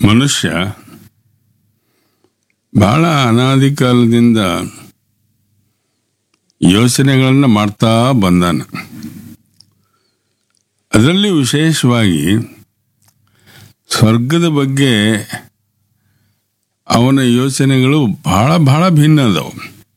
ಮನುಷ್ಯ ಬಹಳ ಅನಾದಿ ಕಾಲದಿಂದ ಯೋಚನೆಗಳನ್ನು ಮಾಡ್ತಾ ಬಂದಾನ ಅದರಲ್ಲಿ ವಿಶೇಷವಾಗಿ ಸ್ವರ್ಗದ ಬಗ್ಗೆ ಅವನ ಯೋಚನೆಗಳು ಬಹಳ ಬಹಳ ಭಿನ್ನ ಅದಾವು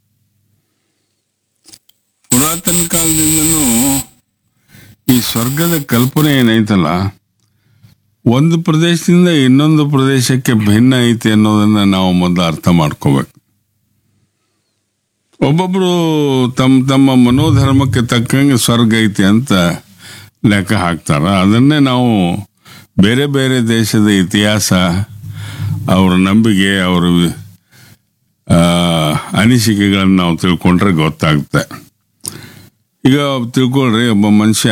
ಪುರಾತನ ಕಾಲದಿಂದನೂ ಈ ಸ್ವರ್ಗದ ಕಲ್ಪನೆ ಏನೈತಲ್ಲ ಒಂದು ಪ್ರದೇಶದಿಂದ ಇನ್ನೊಂದು ಪ್ರದೇಶಕ್ಕೆ ಭಿನ್ನ ಐತಿ ಅನ್ನೋದನ್ನ ನಾವು ಮೊದಲು ಅರ್ಥ ಮಾಡ್ಕೋಬೇಕು ಒಬ್ಬೊಬ್ರು ತಮ್ಮ ತಮ್ಮ ಮನೋಧರ್ಮಕ್ಕೆ ತಕ್ಕಂಗೆ ಸ್ವರ್ಗ ಐತಿ ಅಂತ ಲೆಕ್ಕ ಹಾಕ್ತಾರ ಅದನ್ನೇ ನಾವು ಬೇರೆ ಬೇರೆ ದೇಶದ ಇತಿಹಾಸ ಅವರ ನಂಬಿಕೆ ಅವರ ಆ, ಅನಿಸಿಕೆಗಳನ್ನು ನಾವು ತಿಳ್ಕೊಂಡ್ರೆ ಗೊತ್ತಾಗುತ್ತೆ ಈಗ ತಿಳ್ಕೊಳ್ರಿ ಒಬ್ಬ ಮನುಷ್ಯ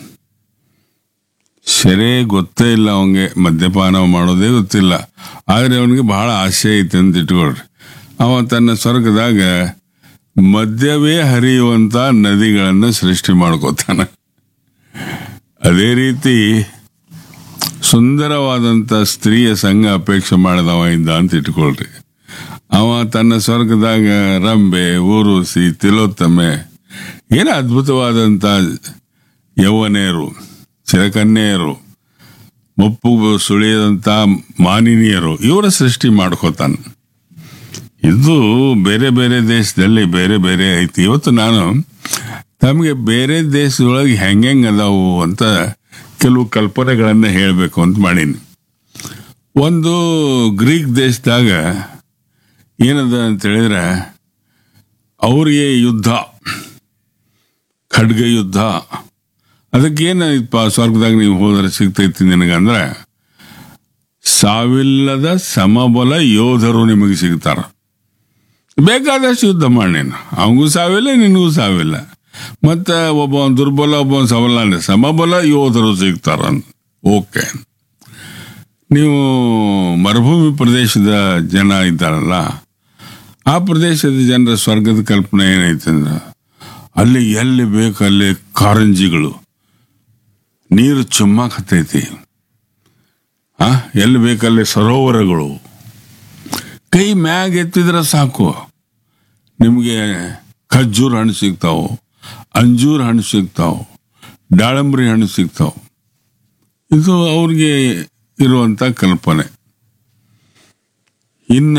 ಸರಿ ಗೊತ್ತೇ ಇಲ್ಲ ಅವನಿಗೆ ಮದ್ಯಪಾನ ಮಾಡೋದೇ ಗೊತ್ತಿಲ್ಲ ಆದರೆ ಅವನಿಗೆ ಬಹಳ ಆಸೆ ಐತೆ ಅಂತ ಇಟ್ಕೊಳ್ರಿ ಅವ ತನ್ನ ಸ್ವರ್ಗದಾಗ ಮದ್ಯವೇ ಹರಿಯುವಂತ ನದಿಗಳನ್ನು ಸೃಷ್ಟಿ ಮಾಡ್ಕೋತಾನ ಅದೇ ರೀತಿ ಸುಂದರವಾದಂಥ ಸ್ತ್ರೀಯ ಸಂಘ ಅಪೇಕ್ಷೆ ಮಾಡಿದವ ಇದ್ದ ಅಂತ ಇಟ್ಕೊಳ್ರಿ ಅವ ತನ್ನ ಸ್ವರ್ಗದಾಗ ರಂಬೆ ಊರುಸಿ ತಿಲೋತ್ತಮೆ ಏನೋ ಅದ್ಭುತವಾದಂಥ ಯೌವನೆಯರು ಚಿರಕನ್ಯೆಯರು ಮುಪ್ಪು ಸುಳಿಯದಂಥ ಮಾನಿನಿಯರು ಇವರ ಸೃಷ್ಟಿ ಮಾಡ್ಕೋತಾನೆ ಇದು ಬೇರೆ ಬೇರೆ ದೇಶದಲ್ಲಿ ಬೇರೆ ಬೇರೆ ಐತಿ ಇವತ್ತು ನಾನು ತಮಗೆ ಬೇರೆ ದೇಶದೊಳಗೆ ಹೆಂಗೆಂಗ್ ಅದಾವು ಅಂತ ಕೆಲವು ಕಲ್ಪನೆಗಳನ್ನು ಹೇಳಬೇಕು ಅಂತ ಮಾಡೀನಿ ಒಂದು ಗ್ರೀಕ್ ದೇಶದಾಗ ಏನದ ಅಂತ ಹೇಳಿದ್ರೆ ಅವ್ರಿಗೆ ಯುದ್ಧ ಖಡ್ಗ ಯುದ್ಧ ಅದಕ್ಕೇನಪ್ಪ ಸ್ವರ್ಗದಾಗ ನೀವು ಹೋದ್ರೆ ಸಿಗ್ತೈತಿ ನಿನಗಂದ್ರೆ ಸಾವಿಲ್ಲದ ಸಮಬಲ ಯೋಧರು ನಿಮಗೆ ಸಿಗ್ತಾರ ಬೇಕಾದಷ್ಟು ಯುದ್ಧ ಮಾಡಿ ನೀನು ಅವನಿಗೂ ಸಾವಿಲ್ಲ ನಿನಗೂ ಸಾವಿಲ್ಲ ಮತ್ತೆ ಒಬ್ಬ ದುರ್ಬಲ ಒಬ್ಬ ಸಬಲ ಅಂದ್ರೆ ಸಮಬಲ ಯೋಧರು ಸಿಗ್ತಾರ ಓಕೆ ನೀವು ಮರುಭೂಮಿ ಪ್ರದೇಶದ ಜನ ಇದ್ದಾರಲ್ಲ ಆ ಪ್ರದೇಶದ ಜನರ ಸ್ವರ್ಗದ ಕಲ್ಪನೆ ಏನೈತೆ ಅಂದ್ರೆ ಅಲ್ಲಿ ಎಲ್ಲಿ ಬೇಕು ಅಲ್ಲಿ ಕಾರಂಜಿಗಳು ನೀರು ಚುಮ್ಮಾಕತ್ತೈತಿ ಆ ಎಲ್ಲಿ ಬೇಕಲ್ಲಿ ಸರೋವರಗಳು ಕೈ ಮ್ಯಾಗ ಎತ್ತಿದ್ರೆ ಸಾಕು ನಿಮಗೆ ಖಜ್ಜೂರ್ ಹಣ್ಣು ಸಿಗ್ತಾವು ಅಂಜೂರ್ ಹಣ್ಣು ಸಿಗ್ತಾವು ದಾಳಂಬ್ರಿ ಹಣ್ಣು ಸಿಗ್ತಾವು ಇದು ಅವ್ರಿಗೆ ಇರುವಂತ ಕಲ್ಪನೆ ಇನ್ನ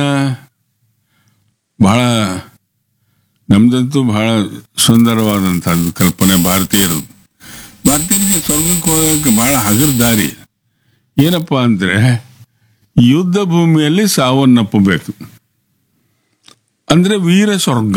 ಬಹಳ ನಮ್ದಂತೂ ಬಹಳ ಸುಂದರವಾದಂಥ ಕಲ್ಪನೆ ಭಾರತೀಯರು ಭಾರತೀಯರಿಗೆ ಸ್ವರ್ಗಕ್ಕೆ ಹೋಗೋಕೆ ಬಹಳ ಹಗರ್ ದಾರಿ ಏನಪ್ಪಾ ಅಂದ್ರೆ ಯುದ್ಧ ಭೂಮಿಯಲ್ಲಿ ಸಾವನ್ನಪ್ಪಬೇಕು ಅಂದ್ರೆ ವೀರ ಸ್ವರ್ಗ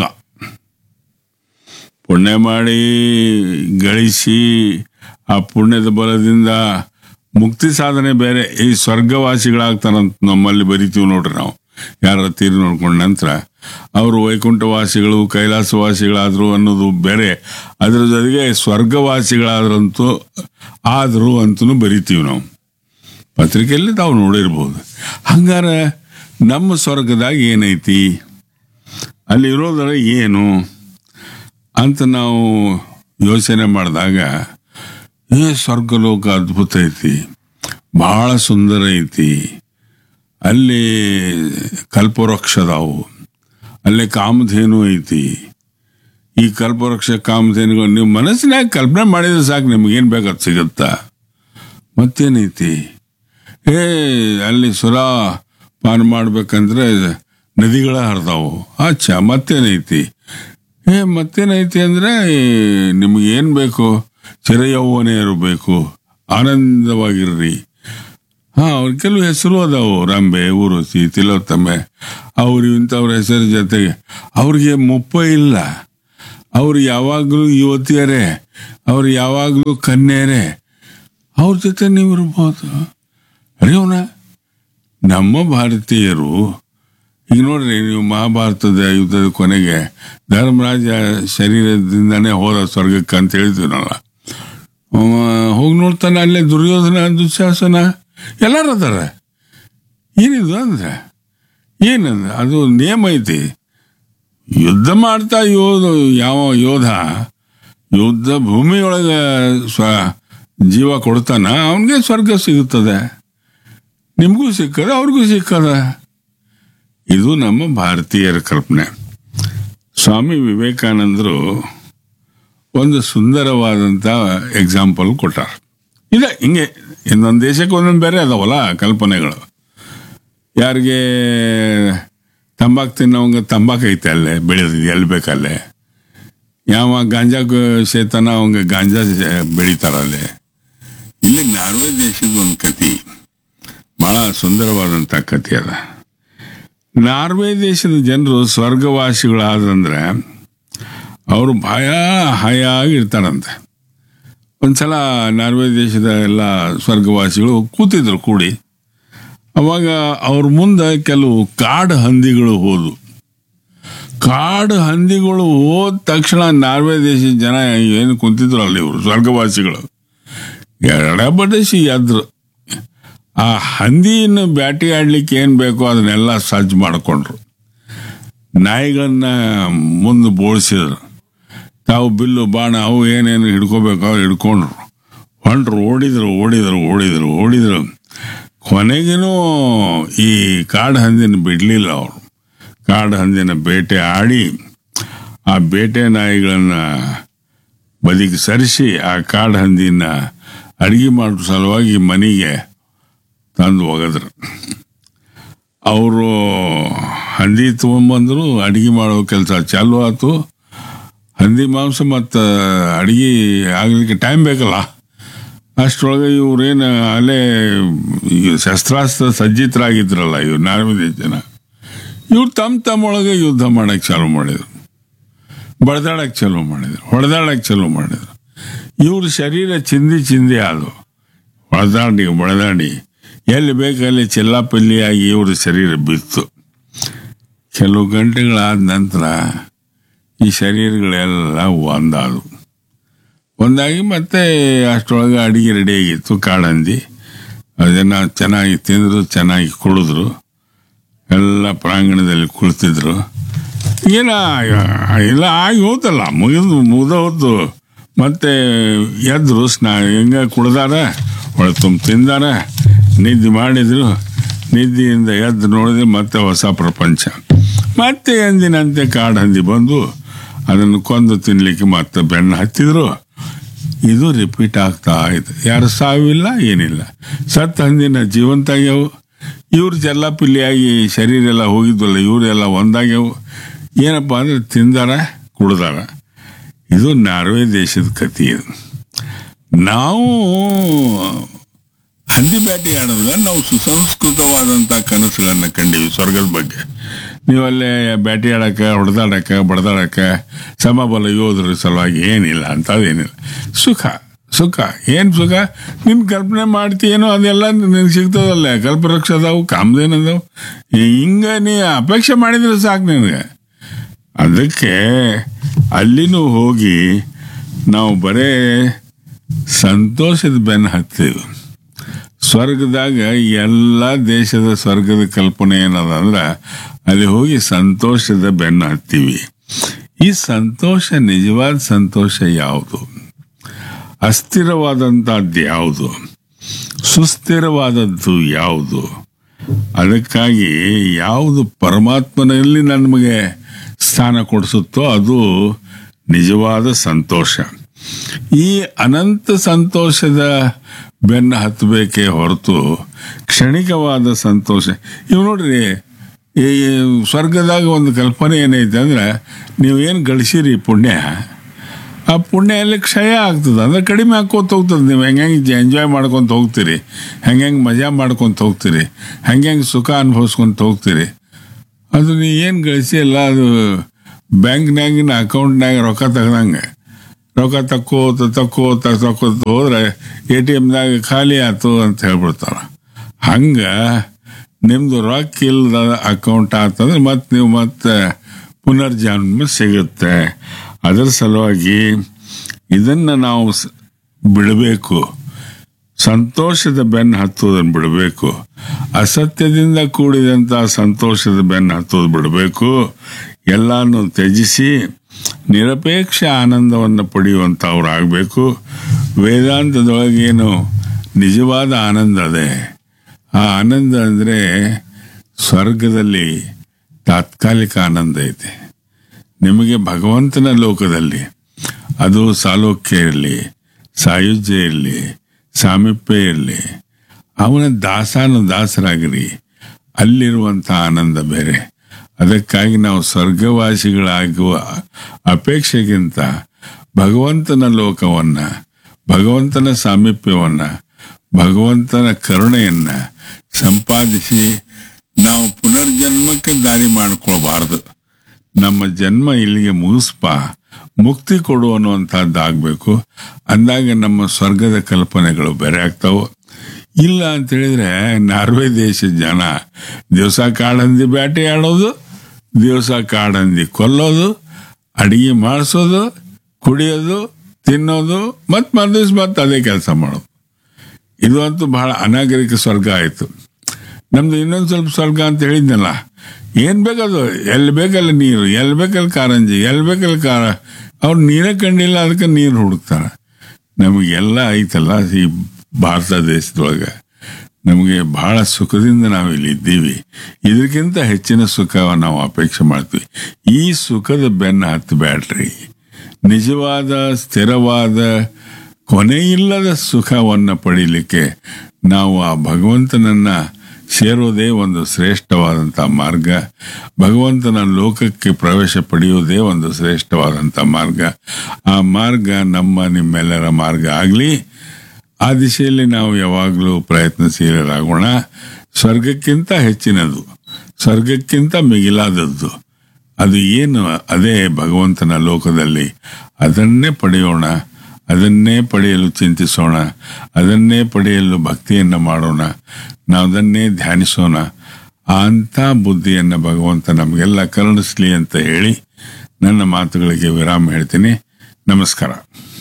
ಪುಣ್ಯ ಮಾಡಿ ಗಳಿಸಿ ಆ ಪುಣ್ಯದ ಬಲದಿಂದ ಮುಕ್ತಿ ಸಾಧನೆ ಬೇರೆ ಈ ಸ್ವರ್ಗವಾಸಿಗಳಾಗ್ತಾರಂತ ನಮ್ಮಲ್ಲಿ ಬರಿತೀವಿ ನೋಡ್ರಿ ನಾವು ಯಾರ ತೀರಿ ನೋಡ್ಕೊಂಡ ನಂತರ ಅವರು ವೈಕುಂಠವಾಸಿಗಳು ಕೈಲಾಸವಾಸಿಗಳಾದ್ರು ಅನ್ನೋದು ಬೇರೆ ಅದ್ರ ಜೊತೆಗೆ ಸ್ವರ್ಗವಾಸಿಗಳಾದ್ರಂತೂ ಆದ್ರು ಅಂತೂ ಬರಿತೀವಿ ನಾವು ಪತ್ರಿಕೆಯಲ್ಲಿ ತಾವು ನೋಡಿರ್ಬೋದು ಹಂಗಾರ ನಮ್ಮ ಸ್ವರ್ಗದಾಗ ಏನೈತಿ ಅಲ್ಲಿ ಇರೋದರ ಏನು ಅಂತ ನಾವು ಯೋಚನೆ ಮಾಡಿದಾಗ ಏ ಸ್ವರ್ಗಲೋಕ ಅದ್ಭುತ ಐತಿ ಬಹಳ ಸುಂದರ ಐತಿ ಅಲ್ಲಿ ಕಲ್ಪವೃಕ್ಷ ಅದಾವು ಅಲ್ಲಿ ಕಾಮಧೇನು ಐತಿ ಈ ಕಲ್ಪವೃಕ್ಷ ಕಾಮಧೇನುಗಳು ನೀವು ಮನಸ್ಸಿನಾಗ ಕಲ್ಪನೆ ಮಾಡಿದ್ರೆ ಸಾಕು ನಿಮ್ಗೇನು ಬೇಕಾದ್ ಸಿಗುತ್ತಾ ಮತ್ತೇನೈತಿ ಏ ಅಲ್ಲಿ ಸುರ ಪಾನ ಮಾಡ್ಬೇಕಂದ್ರೆ ನದಿಗಳ ಹರಿದಾವು ಅಚ್ಚ ಮತ್ತೇನೈತಿ ಏ ಮತ್ತೇನೈತಿ ಅಂದ್ರೆ ನಿಮ್ಗೆ ಏನ್ ಬೇಕು ಚಿರಯೌವನೆ ಇರಬೇಕು ಆನಂದವಾಗಿರ್ರಿ ಹಾ ಅವ್ರ ಕೆಲವು ಹೆಸರು ಅದಾವು ರಂಬೆ ಊರುಸಿ ತಿಲೋತ್ತಮೆ ಅವ್ರು ಇಂಥವ್ರ ಹೆಸರು ಜೊತೆಗೆ ಅವ್ರಿಗೆ ಮುಪ್ಪ ಇಲ್ಲ ಅವ್ರು ಯಾವಾಗಲೂ ಯುವತಿಯರೇ ಅವ್ರು ಯಾವಾಗಲೂ ಕನ್ಯರೇ ಅವ್ರ ಜೊತೆ ನೀವು ಇರ್ಬೋದು ಅರಿಯೋಣ ನಮ್ಮ ಭಾರತೀಯರು ಈಗ ನೋಡ್ರಿ ನೀವು ಮಹಾಭಾರತದ ಯುದ್ಧದ ಕೊನೆಗೆ ಧರ್ಮರಾಜ ಶರೀರದಿಂದನೇ ಹೋದ ಸ್ವರ್ಗಕ್ಕೆ ಅಂತ ಹೇಳ್ತೀವಿ ನಾವ ಹೋಗಿ ನೋಡ್ತಾನೆ ಅಲ್ಲೇ ದುರ್ಯೋಧನ ದುಶ್ಯಾಸನ ಎಲ್ಲರೂ ಅದಾರ ಏನಿದು ಅಂದ್ರೆ ಏನಂದ್ರೆ ಅದು ನಿಯಮ ಐತಿ ಯುದ್ಧ ಮಾಡ್ತಾ ಯೋಧ ಯಾವ ಯೋಧ ಯುದ್ಧ ಭೂಮಿಯೊಳಗೆ ಸ್ವ ಜೀವ ಕೊಡ್ತಾನ ಅವನಿಗೆ ಸ್ವರ್ಗ ಸಿಗುತ್ತದೆ ನಿಮಗೂ ಸಿಕ್ಕದ ಅವ್ರಿಗೂ ಸಿಕ್ಕದ ಇದು ನಮ್ಮ ಭಾರತೀಯರ ಕಲ್ಪನೆ ಸ್ವಾಮಿ ವಿವೇಕಾನಂದರು ಒಂದು ಸುಂದರವಾದಂಥ ಎಕ್ಸಾಂಪಲ್ ಕೊಟ್ಟಾರ ಇದೆ ಹಿಂಗೆ ಇನ್ನೊಂದು ದೇಶಕ್ಕೆ ಒಂದೊಂದು ಬೇರೆ ಅದಾವಲ್ಲ ಕಲ್ಪನೆಗಳು ಯಾರಿಗೆ ತಂಬಾಕು ತಿನ್ನೋಂಗೆ ತಂಬಾಕು ಐತೆ ಅಲ್ಲೇ ಬೆಳೆದಿದೆ ಎಲ್ಲಿ ಬೇಕಲ್ಲೇ ಯಾವ ಗಾಂಜಾ ಸೇತನ ಅವಂಗೆ ಗಾಂಜಾ ಬೆಳಿತಾರಲ್ಲೇ ಇಲ್ಲಿ ನಾರ್ವೆ ದೇಶದ ಒಂದು ಕತಿ ಬಹಳ ಸುಂದರವಾದಂಥ ಕತಿ ಅದ ನಾರ್ವೆ ದೇಶದ ಜನರು ಸ್ವರ್ಗವಾಸಿಗಳಾದಂದ್ರೆ ಅವರು ಭಯ ಹಾಯಾಗಿರ್ತಾರಂತೆ ಒಂದ್ಸಲ ನಾರ್ವೆ ದೇಶದ ಎಲ್ಲ ಸ್ವರ್ಗವಾಸಿಗಳು ಕೂತಿದ್ರು ಕೂಡಿ ಅವಾಗ ಅವ್ರ ಮುಂದೆ ಕೆಲವು ಕಾಡು ಹಂದಿಗಳು ಹೋದವು ಕಾಡು ಹಂದಿಗಳು ಹೋದ ತಕ್ಷಣ ನಾರ್ವೆ ದೇಶದ ಜನ ಏನು ಕುಂತಿದ್ರು ಅಲ್ಲಿ ಇವರು ಸ್ವರ್ಗವಾಸಿಗಳು ಎಡಬಡಿಸಿ ಎದ್ರು ಆ ಹಂದಿಯನ್ನು ಬ್ಯಾಟಿ ಆಡ್ಲಿಕ್ಕೆ ಏನು ಬೇಕೋ ಅದನ್ನೆಲ್ಲ ಸಜ್ಜು ಮಾಡಿಕೊಂಡ್ರು ನಾಯಿಗಳನ್ನ ಮುಂದೆ ಬೋಳಿಸಿದ್ರು ತಾವು ಬಿಲ್ಲು ಬಾಣ ಅವು ಏನೇನು ಹಿಡ್ಕೋಬೇಕು ಅವ್ರು ಹಿಡ್ಕೊಂಡ್ರು ಹೊಂಟ್ರು ಓಡಿದ್ರು ಓಡಿದ್ರು ಓಡಿದ್ರು ಓಡಿದ್ರು ಕೊನೆಗೇನು ಈ ಕಾಡು ಹಂದಿನ ಬಿಡಲಿಲ್ಲ ಅವರು ಕಾಡು ಹಂದಿನ ಬೇಟೆ ಆಡಿ ಆ ಬೇಟೆ ನಾಯಿಗಳನ್ನ ಬದಿಗೆ ಸರಿಸಿ ಆ ಕಾಡು ಹಂದಿನ ಅಡಿಗೆ ಮಾಡೋ ಸಲುವಾಗಿ ಮನೆಗೆ ತಂದು ಒಗೆದ್ರು ಅವರು ಹಂದಿ ತೊಗೊಂಬಂದ್ರು ಅಡಿಗೆ ಮಾಡೋ ಕೆಲಸ ಚಾಲು ಆಯ್ತು ಹಂದಿ ಮಾಂಸ ಮತ್ತು ಅಡಿಗೆ ಆಗಲಿಕ್ಕೆ ಟೈಮ್ ಬೇಕಲ್ಲ ಅಷ್ಟರೊಳಗೆ ಇವ್ರೇನು ಅಲ್ಲೇ ಈ ಶಸ್ತ್ರಾಸ್ತ್ರ ಸಜ್ಜಿತರಾಗಿದ್ರಲ್ಲ ಇವ್ರು ನಾರ್ವೆ ಜನ ಇವ್ರು ತಮ್ಮ ತಮ್ಮೊಳಗೆ ಯುದ್ಧ ಮಾಡಕ್ಕೆ ಚಾಲು ಮಾಡಿದ್ರು ಬಡ್ದಾಡಕ್ಕೆ ಚಾಲು ಮಾಡಿದ್ರು ಹೊಡೆದಾಡಕ್ಕೆ ಚಾಲು ಮಾಡಿದ್ರು ಇವ್ರ ಶರೀರ ಚಿಂದಿ ಚಿಂದಿ ಆದವು ಹೊಡೆದಾಡಿ ಬಡದಾಡಿ ಎಲ್ಲಿ ಬೇಕಲ್ಲಿ ಚೆಲ್ಲಾಪಲ್ಲಿಯಾಗಿ ಇವ್ರ ಶರೀರ ಬಿತ್ತು ಕೆಲವು ಗಂಟೆಗಳಾದ ನಂತರ ಈ ಶರೀರಗಳೆಲ್ಲ ಒಂದಾದವು ಒಂದಾಗಿ ಮತ್ತೆ ಅಷ್ಟರೊಳಗೆ ಅಡಿಗೆ ರೆಡಿ ಆಗಿತ್ತು ಕಾಡಂದಿ ಅದನ್ನು ಚೆನ್ನಾಗಿ ತಿಂದರು ಚೆನ್ನಾಗಿ ಕುಡಿದ್ರು ಎಲ್ಲ ಪ್ರಾಂಗಣದಲ್ಲಿ ಕುಳಿತಿದ್ರು ಏನ ಎಲ್ಲ ಆಗಿ ಹೋತಲ್ಲ ಮುಗಿದು ಮುಗ್ದ ಹೋತು ಮತ್ತೆ ಎದ್ರು ಸ್ನಾ ಹೆಂಗ ಕುಡ್ದಾರ ಒಳ ತುಂಬ ತಿಂದಾರ ನಿದ್ದೆ ಮಾಡಿದ್ರು ನಿದ್ದೆಯಿಂದ ಎದ್ದು ನೋಡಿದ್ರೆ ಮತ್ತೆ ಹೊಸ ಪ್ರಪಂಚ ಮತ್ತೆ ಎಂದಿನಂತೆ ಕಾಡು ಹಂದಿ ಬಂದು ಅದನ್ನು ಕೊಂದು ತಿನ್ಲಿಕ್ಕೆ ಮತ್ತೆ ಬೆನ್ನು ಹತ್ತಿದ್ರು ಇದು ರಿಪೀಟ್ ಆಗ್ತಾ ಇದೆ ಯಾರು ಸಾವಿಲ್ಲ ಏನಿಲ್ಲ ಸತ್ತ ಹಂದಿನ ಜೀವಂತ ಆಗ್ಯಾವು ಇವ್ರು ಜಲ್ಲಾಪಿಲ್ಲಿಯಾಗಿ ಶರೀರ ಎಲ್ಲ ಹೋಗಿದ್ವಲ್ಲ ಇವರೆಲ್ಲ ಒಂದಾಗ್ಯಾವು ಏನಪ್ಪ ಅಂದ್ರೆ ತಿಂದಾರ ಕುಡ್ದಾರ ಇದು ನಾರ್ವೆ ದೇಶದ ಕಥೆ ಇದು ನಾವು ಹಂದಿ ಬೇಟೆ ಆಡಿದ್ರೆ ನಾವು ಸುಸಂಸ್ಕೃತವಾದಂಥ ಕನಸುಗಳನ್ನ ಕಂಡೀವಿ ಸ್ವರ್ಗದ ಬಗ್ಗೆ ನೀವಲ್ಲೇ ಬೇಟೆ ಆಡಕ್ಕೆ ಹೊಡೆದಾಡಕ್ಕೆ ಬಡ್ದಾಡಕ್ಕೆ ಸಮಬಲ ಯೋಧರ ಸಲುವಾಗಿ ಏನಿಲ್ಲ ಅಂತದೇನಿಲ್ಲ ಸುಖ ಸುಖ ಏನು ಸುಖ ನಿನ್ನ ಕಲ್ಪನೆ ಮಾಡ್ತೀಯೇನೋ ಅದೆಲ್ಲ ನಿನಗೆ ಸಿಗ್ತದಲ್ಲ ಕಲ್ಪವೃಕ್ಷ ಅದಾವು ಕಾಮಧೇನು ಅದಾವು ಹಿಂಗೆ ನೀ ಅಪೇಕ್ಷೆ ಮಾಡಿದ್ರೆ ಸಾಕು ನಿನಗೆ ಅದಕ್ಕೆ ಅಲ್ಲಿನೂ ಹೋಗಿ ನಾವು ಬರೇ ಸಂತೋಷದ ಬೆನ್ನು ಹತ್ತೀವಿ ಸ್ವರ್ಗದಾಗ ಎಲ್ಲ ದೇಶದ ಸ್ವರ್ಗದ ಕಲ್ಪನೆ ಏನದ ಅಂದ್ರೆ ಅಲ್ಲಿ ಹೋಗಿ ಸಂತೋಷದ ಬೆನ್ನು ಹತ್ತೀವಿ ಈ ಸಂತೋಷ ನಿಜವಾದ ಸಂತೋಷ ಯಾವುದು ಅಸ್ಥಿರವಾದಂಥದ್ದು ಯಾವುದು ಸುಸ್ಥಿರವಾದದ್ದು ಯಾವುದು ಅದಕ್ಕಾಗಿ ಯಾವುದು ಪರಮಾತ್ಮನಲ್ಲಿ ನಮಗೆ ಸ್ಥಾನ ಕೊಡಿಸುತ್ತೋ ಅದು ನಿಜವಾದ ಸಂತೋಷ ಈ ಅನಂತ ಸಂತೋಷದ ಬೆನ್ನು ಹತ್ತಬೇಕೇ ಹೊರತು ಕ್ಷಣಿಕವಾದ ಸಂತೋಷ ಇವು ನೋಡ್ರಿ ಈ ಸ್ವರ್ಗದಾಗ ಒಂದು ಕಲ್ಪನೆ ಏನೈತೆ ಅಂದ್ರೆ ನೀವೇನು ಗಳಿಸಿರಿ ಪುಣ್ಯ ಆ ಪುಣ್ಯ ಎಲ್ಲ ಕ್ಷಯ ಆಗ್ತದೆ ಅಂದ್ರೆ ಕಡಿಮೆ ಹಾಕೋತ ಹೋಗ್ತದೆ ನೀವು ಹೆಂಗೆ ಎಂಜಾಯ್ ಮಾಡ್ಕೊತ ಹೋಗ್ತೀರಿ ಹೆಂಗೆ ಮಜಾ ಮಾಡ್ಕೊತ ಹೋಗ್ತೀರಿ ಹೆಂಗೆ ಸುಖ ಅನುಭವಿಸ್ಕೊಂತ ಹೋಗ್ತೀರಿ ಅದು ನೀ ಏನು ಗಳಿಸಿ ಎಲ್ಲ ಅದು ಬ್ಯಾಂಕ್ನಾಗಿನ ಅಕೌಂಟ್ನಾಗ ರೊಕ್ಕ ತೆಗ್ದಂಗೆ ರೊಕ್ಕ ತಕ್ಕೋತ ತಕ್ಕೋತ ತಕ್ಕೋತ ಹೋದ್ರೆ ಎ ಟಿ ಎಮ್ದಾಗ ಖಾಲಿ ಆಯ್ತು ಅಂತ ಹೇಳ್ಬಿಡ್ತಾರೆ ಹಂಗೆ ನಿಮ್ಮದು ರೊಕ್ಕ ಇಲ್ಲದ ಅಕೌಂಟ್ ಆತಂದ್ರೆ ಮತ್ತೆ ನೀವು ಮತ್ತೆ ಪುನರ್ಜನ್ಮ ಸಿಗುತ್ತೆ ಅದರ ಸಲುವಾಗಿ ಇದನ್ನು ನಾವು ಸ್- ಬಿಡಬೇಕು ಸಂತೋಷದ ಬೆನ್ನು ಹತ್ತೋದನ್ನು ಬಿಡಬೇಕು ಅಸತ್ಯದಿಂದ ಕೂಡಿದಂಥ ಸಂತೋಷದ ಬೆನ್ನು ಹತ್ತೋದು ಬಿಡಬೇಕು ಎಲ್ಲಾನು ತ್ಯಜಿಸಿ ನಿರಪೇಕ್ಷ ಆನಂದವನ್ನು ಪಡೆಯುವಂಥವ್ರು ಆಗಬೇಕು ವೇದಾಂತದೊಳಗೇನು ನಿಜವಾದ ಆನಂದ ಅದೇ ಆ ಆನಂದ ಅಂದರೆ ಸ್ವರ್ಗದಲ್ಲಿ ತಾತ್ಕಾಲಿಕ ಆನಂದ ಐತೆ ನಿಮಗೆ ಭಗವಂತನ ಲೋಕದಲ್ಲಿ ಅದು ಸಾಲೋಕ್ಯ ಇರಲಿ ಸಾಯುಜ್ಯ ಇರಲಿ ಸಾಮೀಪ್ಯ ಇರಲಿ ಅವನ ದಾಸಾನು ದಾಸರಾಗಿರಿ ಅಲ್ಲಿರುವಂಥ ಆನಂದ ಬೇರೆ ಅದಕ್ಕಾಗಿ ನಾವು ಸ್ವರ್ಗವಾಸಿಗಳಾಗುವ ಅಪೇಕ್ಷೆಗಿಂತ ಭಗವಂತನ ಲೋಕವನ್ನ ಭಗವಂತನ ಸಾಮೀಪ್ಯವನ್ನ ಭಗವಂತನ ಕರುಣೆಯನ್ನ ಸಂಪಾದಿಸಿ ನಾವು ಪುನರ್ಜನ್ಮಕ್ಕೆ ದಾರಿ ಮಾಡ್ಕೊಳ್ಬಾರ್ದು ನಮ್ಮ ಜನ್ಮ ಇಲ್ಲಿಗೆ ಮುಗಿಸ್ಪ ಮುಕ್ತಿ ಕೊಡು ಅನ್ನುವಂಥದ್ದಾಗಬೇಕು ಅಂದಾಗ ನಮ್ಮ ಸ್ವರ್ಗದ ಕಲ್ಪನೆಗಳು ಬೇರೆ ಆಗ್ತಾವು ಇಲ್ಲ ಅಂತ ಹೇಳಿದ್ರೆ ನಾರ್ವೆ ದೇಶದ ಜನ ದಿವಸ ಕಾಡಂದಿ ಬೇಟೆ ಆಡೋದು ದಿವಸ ಕಾಡಂದಿ ಕೊಲ್ಲೋದು ಅಡಿಗೆ ಮಾಡಿಸೋದು ಕುಡಿಯೋದು ತಿನ್ನೋದು ಮತ್ತು ಮರುದಿವ್ಸ ಮತ್ತೆ ಅದೇ ಕೆಲಸ ಮಾಡೋದು ಇದು ಅಂತೂ ಬಹಳ ಅನಾಗರಿಕ ಸ್ವರ್ಗ ಆಯಿತು ನಮ್ದು ಇನ್ನೊಂದು ಸ್ವಲ್ಪ ಸ್ವರ್ಗ ಅಂತ ಹೇಳಿದ್ನಲ್ಲ ಏನ್ ಬೇಕದು ಎಲ್ಲಿ ಬೇಕಲ್ಲ ನೀರು ಎಲ್ಲಿ ಬೇಕಲ್ಲಿ ಕಾರಂಜಿ ಎಲ್ಲಿ ಬೇಕಲ್ಲಿ ಕಾರ ಅವ್ರು ನೀರೇ ಕಂಡಿಲ್ಲ ಅದಕ್ಕೆ ನೀರು ಹುಡುಕ್ತಾರೆ ನಮಗೆಲ್ಲ ಐತಲ್ಲ ಈ ಭಾರತ ದೇಶದೊಳಗೆ ನಮಗೆ ಬಹಳ ಸುಖದಿಂದ ನಾವು ಇಲ್ಲಿ ಇದ್ದೀವಿ ಇದಕ್ಕಿಂತ ಹೆಚ್ಚಿನ ಸುಖ ನಾವು ಅಪೇಕ್ಷೆ ಮಾಡ್ತೀವಿ ಈ ಸುಖದ ಬೆನ್ನ ಹತ್ತಬೇಡ್ರಿ ನಿಜವಾದ ಸ್ಥಿರವಾದ ಕೊನೆಯಿಲ್ಲದ ಸುಖವನ್ನು ಪಡೀಲಿಕ್ಕೆ ನಾವು ಆ ಭಗವಂತನನ್ನ ಸೇರೋದೇ ಒಂದು ಶ್ರೇಷ್ಠವಾದಂಥ ಮಾರ್ಗ ಭಗವಂತನ ಲೋಕಕ್ಕೆ ಪ್ರವೇಶ ಪಡೆಯುವುದೇ ಒಂದು ಶ್ರೇಷ್ಠವಾದಂಥ ಮಾರ್ಗ ಆ ಮಾರ್ಗ ನಮ್ಮ ನಿಮ್ಮೆಲ್ಲರ ಮಾರ್ಗ ಆಗಲಿ ಆ ದಿಶೆಯಲ್ಲಿ ನಾವು ಯಾವಾಗಲೂ ಪ್ರಯತ್ನಶೀಲರಾಗೋಣ ಸ್ವರ್ಗಕ್ಕಿಂತ ಹೆಚ್ಚಿನದು ಸ್ವರ್ಗಕ್ಕಿಂತ ಮಿಗಿಲಾದದ್ದು ಅದು ಏನು ಅದೇ ಭಗವಂತನ ಲೋಕದಲ್ಲಿ ಅದನ್ನೇ ಪಡೆಯೋಣ ಅದನ್ನೇ ಪಡೆಯಲು ಚಿಂತಿಸೋಣ ಅದನ್ನೇ ಪಡೆಯಲು ಭಕ್ತಿಯನ್ನು ಮಾಡೋಣ ನಾವು ಅದನ್ನೇ ಧ್ಯಾನಿಸೋಣ ಆ ಅಂಥ ಬುದ್ಧಿಯನ್ನು ಭಗವಂತ ನಮಗೆಲ್ಲ ಕರುಣಿಸ್ಲಿ ಅಂತ ಹೇಳಿ ನನ್ನ ಮಾತುಗಳಿಗೆ ವಿರಾಮ ಹೇಳ್ತೀನಿ ನಮಸ್ಕಾರ